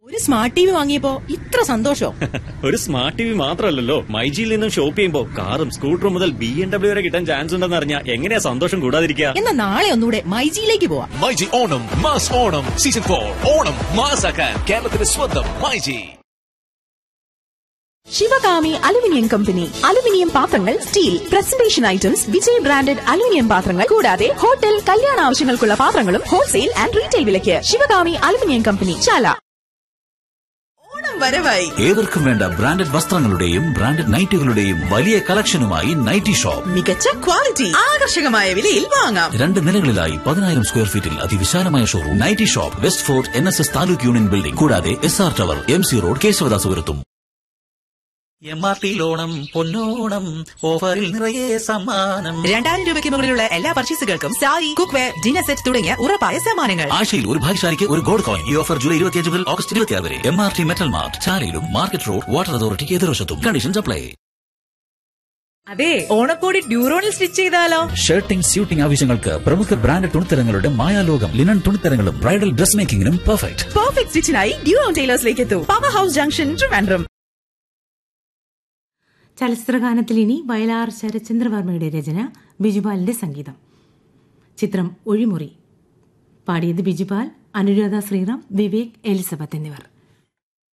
ഒരു smart T V വാങ്ങിയപ്പോ ഇത്ര സന്തോഷോ ഒരു സ്മാർട്ട് ടി വി മാത്രമല്ലല്ലോ മൈജിയിൽ നിന്നും ഷോപ്പ് ചെയ്യുമ്പോൾ കാറും സ്കൂട്ടറും മുതൽ ബി എം ഡബ്ല്യു വരെ കിട്ടാൻ ചാൻസ് ഉണ്ടെന്ന് അറിഞ്ഞാൽ എങ്ങനെയാ സന്തോഷം കൂടാതിരിക്കുക എന്നാ നാളെ ഒന്നുകൂടെ മൈജിയിലേക്ക് പോവാം myG Onam mass Onam season for Onam മാസാക്കാൻ കേരളത്തിന്റെ സ്വന്തം myG Sivakami aluminium company aluminium പാത്രങ്ങൾ steel presentation items Vijay branded aluminium പാത്രങ്ങൾ കൂടാതെ ഹോട്ടൽ കല്യാണ ആവശ്യങ്ങൾക്കുള്ള പാത്രങ്ങളും ഹോൾസെയിൽ ആൻഡ് റീറ്റെയിൽ വിലയ്ക്ക് ശിവകാമി അലുമിനിയം കമ്പനി ചാല ഓണം വരവായി ഏവർക്കും വേണ്ട ബ്രാൻഡഡ് വസ്ത്രങ്ങളുടെയും ബ്രാൻഡഡ് നൈറ്റുകളുടെയും വലിയ കളക്ഷനുമായി നൈറ്റി ഷോപ്പ് മികച്ച ക്വാളിറ്റി ആകർഷകമായ വിലയിൽ വാങ്ങാം രണ്ട് നിലകളിലായി പതിനായിരം സ്ക്വയർ ഫീറ്റിൽ അതിവിശാലമായ showroom nighty shop West Fort N S S taluk union building കൂടാതെ S R tower M C road കേശവദാസുപുരത്തും എം ആർ ടി ലോണം പൊന്നോണം ഓഫറിൽ നിറയെ സമ്മാനം രണ്ടായിരം രൂപയ്ക്ക് മുകളിലുള്ള എല്ലാ പർച്ചേസുകൾക്കും sari cook ware dinner set തുടങ്ങിയ ഉറപ്പായ സമ്മാനങ്ങൾ ആഴ്ചയിൽ ഒരു ഭാഗ്യശാലിക്ക് ഒരു ഗോൾഡ് കോയിൻ ഈ ഓഫർ ജൂലൈ ഇരുപത്തിയഞ്ച് മുതൽ ഓഗസ്റ്റ് ഇരുപത്തിയാറ് വരെ M R T metal mart ചാലയിലും മാർക്കറ്റ് റോഡ് വാട്ടർ അതോറിറ്റിക്ക് എതിർവശത്തും കണ്ടീഷൻസ് അപ്ലൈ അതെ ഓണക്കോടി ഡ്യൂറോണിൽ സ്റ്റിച്ച് ചെയ്താലോ ഷർട്ടിംഗ് സ്യൂട്ടിംഗ് ആവശ്യങ്ങൾക്ക് പ്രമുഖ ബ്രാൻഡ് തുണിത്തരങ്ങളുടെ മായാലോകം ലിനൻ തുണിത്തരങ്ങളും ബ്രൈഡൽ ഡ്രസ് മേക്കിംഗിനും പെർഫെക്റ്റ് പെർഫെക്റ്റ് സ്റ്റിച്ചിനായി ഡ്യൂറോൺ ടൈലേഴ്സിലേക്ക് എത്തൂ പവർ ഹൗസ് ജംഗ്ഷൻ ട്രിവാൻഡ്രം ചലച്ചിത്രഗാനത്തിൽ ഇനി വയലാർ ശരചന്ദ്രവർമ്മയുടെ രചന ബിജുപാലിന്റെ സംഗീതം ചിത്രം ഒഴിമുറി പാടിയത് ബിജുപാൽ അനുരാധ ശ്രീറാം വിവേക് എലിസബത്ത് എന്നിവർ